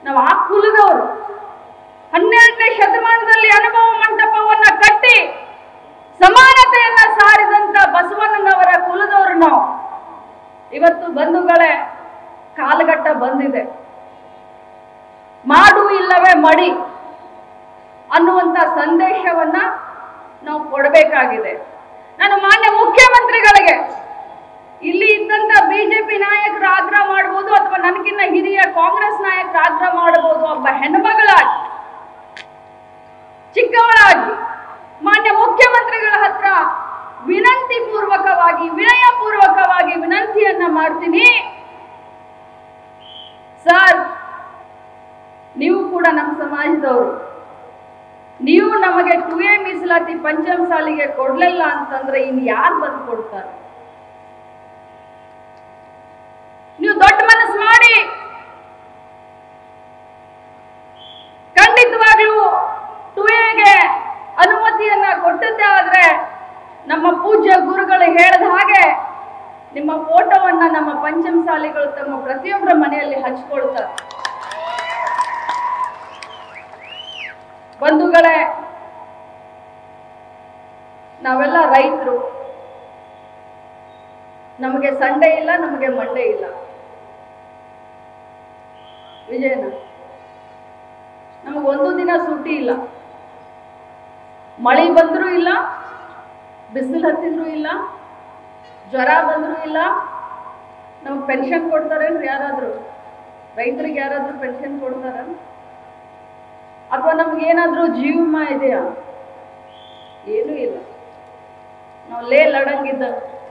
ನಾವು ಆ ಕುಲದವರು ಹನ್ನೆರಡನೇ ಶತಮಾನದಲ್ಲಿ ಅನುಭವ ಮಂಟಪವನ್ನ ಕಟ್ಟಿ ಸಮಾನತೆಯನ್ನ ಸಾರಿದಂತ ಬಸವಣ್ಣನವರ ಕುಲದವರು ನಾವು ಇವತ್ತು ಬಂಧುಗಳೇ ಕಾಲಘಟ್ಟ ಬಂದಿದೆ ಮಾಡು ಇಲ್ಲವೇ ಮಡಿ ಅನ್ನುವಂತ ಸಂದೇಶವನ್ನ ನಾವು ಕೊಡಬೇಕಾಗಿದೆ ನಾನು ಮಾನ್ಯ ಮುಖ್ಯಮಂತ್ರಿಗಳಿಗೆ ಇಲ್ಲಿ ಇದ್ದಂತ ಬಿಜೆಪಿ ನಾಯಕರು ಆಗ್ರಹ ಮಾಡಬಹುದು ಅಥವಾ ನನಗಿನ್ನ ಹಿರಿಯ ಕಾಂಗ್ರೆಸ್ ನಾಯಕರು ಆಗ್ರಹ ಮಾಡಬಹುದು ಒಬ್ಬ ಹೆಣ್ಮಗಳಾಗಿ ಚಿಕ್ಕವಳಾಗಿ ಮಾನ್ಯ ಮುಖ್ಯಮಂತ್ರಿಗಳ ಹತ್ರ ವಿನಂತಿ ಪೂರ್ವಕವಾಗಿ ವಿನಯ ಪೂರ್ವಕವಾಗಿ ವಿನಂತಿಯನ್ನ ಮಾಡ್ತೀನಿ ಸರ್ ನೀವು ಕೂಡ ನಮ್ಮ ಸಮಾಜದವರು ನೀವು ನಮಗೆ ಟು ಎ ಮೀಸಲಾತಿ ಪಂಚಮ ಸಾಲಿಗೆ ಕೊಡ್ಲಿಲ್ಲ ಅಂತಂದ್ರೆ ಇನ್ ಯಾರು ಬಂದು ಕೊಡ್ತಾರೆ ನೀವು ದೊಡ್ಡ ಮನಸ್ಸು ಮಾಡಿ ಖಂಡಿತವಾಗ್ಲೂ ಟು ಎಗೆ ಅನುಮತಿಯನ್ನ ಕೊಟ್ಟದ್ದೇ ಆದ್ರೆ ನಮ್ಮ ಪೂಜ್ಯ ಗುರುಗಳು ಹೇಳಿದ ಹಾಗೆ ನಿಮ್ಮ ಫೋಟೋವನ್ನ ನಮ್ಮ ಪಂಚಮ ಸಾಲಿಗಳು ತಮ್ಮ ಪ್ರತಿಯೊಬ್ಬರ ಮನೆಯಲ್ಲಿ ಹಂಚ್ಕೊಳ್ತಾರೆ ಬಂಧುಗಳೇ ನಾವೆಲ್ಲ ರೈತರು ನಮಗೆ ಸಂಡೆ ಇಲ್ಲ ನಮಗೆ ಮಂಡೆ ಇಲ್ಲ ವಿಜಯನ ನಮಗೆ ಒಂದು ದಿನ ಸುಟ್ಟಿ ಇಲ್ಲ ಮಳೆ ಬಂದರೂ ಇಲ್ಲ ಬಿಸಿಲು ಹತ್ತಿದ್ರು ಇಲ್ಲ ಜ್ವರ ಬಂದರೂ ಇಲ್ಲ ನಮಗೆ ಪೆನ್ಷನ್ ಕೊಡ್ತಾರೇನ್ರಿ ಯಾರಾದರೂ ರೈತರಿಗೆ ಯಾರಾದರೂ ಪೆನ್ಷನ್ ಕೊಡ್ತಾರ ಅಥವಾ ನಮ್ಗೇನಾದ್ರೂ ಜೀವ ವಿಮಾ ಇದೆಯಾ ಏನೂ ಇಲ್ಲ ನಾವು ಲೇ ಲಡಂಗಿದ್ದ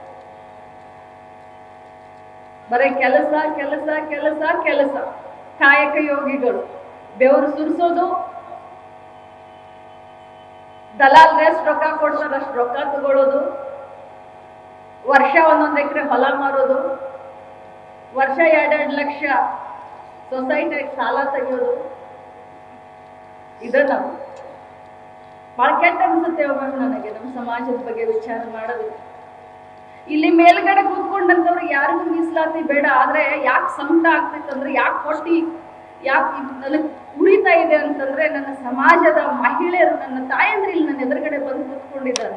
ಬರೀ ಕೆಲಸ ಕೆಲಸ ಕೆಲಸ ಕೆಲಸ ಕಾಯಕ ಯೋಗಿಗಳು ಬೆವರು ಸುರಿಸೋದು ದಲಾಲ್ ಎಷ್ಟು ರೊಕ್ಕ ಕೊಡ್ತಾರೆ ಅಷ್ಟು ರೊಕ್ಕ ತಗೊಳ್ಳೋದು ವರ್ಷ ಒಂದೊಂದು ಎಕರೆ ಹೊಲ ಮಾರೋದು ವರ್ಷ ಎರಡೆರಡು ಲಕ್ಷ ಸೊಸೈಟಿಗೆ ಸಾಲ ತೆಗೆಯೋದು ಇದನ್ನ ಭಾಳ ಕೆಟ್ಟ ಅನ್ಸುತ್ತೆ ಒಮ್ಮೊಮ್ಮೆ ನನಗೆ ನಮ್ಮ ಸಮಾಜದ ಬಗ್ಗೆ ವಿಚಾರ ಮಾಡೋದು ಇಲ್ಲಿ ಮೇಲ್ಗಡೆ ಕೂತ್ಕೊಂಡಂತವ್ರು ಯಾರಿಗೂ ಮೀಸಲಾತಿ ಬೇಡ ಆದ್ರೆ ಯಾಕೆ ಸಂಕಟ ಆಗ್ತೈತೆ ಅಂದ್ರೆ ಯಾಕೆ ಹೊಟ್ಟಿ ಯಾಕೆ ನನಗೆ ಉರಿತಾ ಇದೆ ಅಂತಂದ್ರೆ ನನ್ನ ಸಮಾಜದ ಮಹಿಳೆಯರು ನನ್ನ ತಾಯಂದ್ರು ಇಲ್ಲಿ ನನ್ನ ಎದುರುಗಡೆ ಬಂದು ಕೂತ್ಕೊಂಡಿದ್ದಾರೆ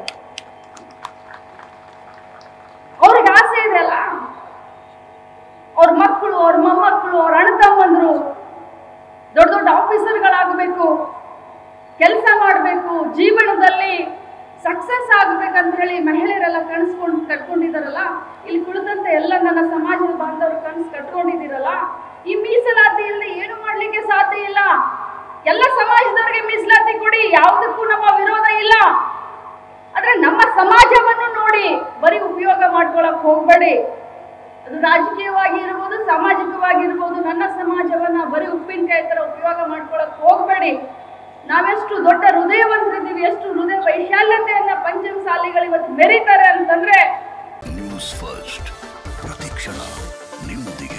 ಅವ್ರಿಗೆ ಆಸೆ ಇದೆ ಅಲ್ಲ ಅವ್ರ ಮಕ್ಕಳು ಅವ್ರ ಮೊಮ್ಮಕ್ಕಳು ಅವ್ರ ಅಣ್ಣ ತಮ್ಮಂದ್ರು ದೊಡ್ಡ ದೊಡ್ಡ ಆಫೀಸರ್ಗಳಾಗಬೇಕು ಕೆಲಸ ಮಾಡಬೇಕು ಜೀವನದಲ್ಲಿ ಸಕ್ಸಸ್ ಆಗ್ಬೇಕಂತ ಹೇಳಿ ಮಹಿಳೆಯರೆಲ್ಲ ಕನಸ್ಕೊಂಡು ಕಟ್ಕೊಂಡಿದಾರಲ್ಲ ಇಲ್ಲಿ ಕುಳಿತಂತ ಎಲ್ಲ ನನ್ನ ಸಮಾಜದ ಬಾಂಧವರು ಕನಸು ಕಟ್ಕೊಂಡಿದ್ದೀರಲ್ಲ ಈ ಮೀಸಲಾತಿಯಿಂದ ಏನು ಮಾಡ್ಲಿಕ್ಕೆ ಸಾಧ್ಯ ಇಲ್ಲ ಎಲ್ಲ ಸಮಾಜದವರಿಗೆ ಮೀಸಲಾತಿ ಕೊಡಿ ಯಾವುದಕ್ಕೂ ನಮ್ಮ ವಿರೋಧ ಇಲ್ಲ ಆದ್ರೆ ನಮ್ಮ ಸಮಾಜವನ್ನು ನೋಡಿ ಬರೀ ಉಪಯೋಗ ಮಾಡ್ಕೊಳಕ್ ಹೋಗ್ಬೇಡಿ ಅದು ರಾಜಕೀಯವಾಗಿ ಇರ್ಬೋದು ಸಾಮಾಜಿಕವಾಗಿ ಇರ್ಬೋದು ನನ್ನ ಸಮಾಜವನ್ನ ಬರೀ ಉಪ್ಪಿನಕಾಯಿ ತರ ಉಪಯೋಗ ಮಾಡ್ಕೊಳಕ್ ಹೋಗ್ಬೇಡಿ ನಾವೆಷ್ಟು ದೊಡ್ಡ ಹೃದಯವಂತರಿದ್ದೀವಿ ಎಷ್ಟು ಹೃದಯ ವೈಶಾಲ್ಯತೆಯನ್ನ ಪಂಚಮ ಸಾಲಿಗಳು ಇವತ್ತು ಮೆರೀತಾರೆ ಅಂತಂದ್ರೆ ನ್ಯೂಸ್ ಫಸ್ಟ್ ಪ್ರತಿಕ್ಷಣ ನಿಮ್ಮೊಂದಿಗೆ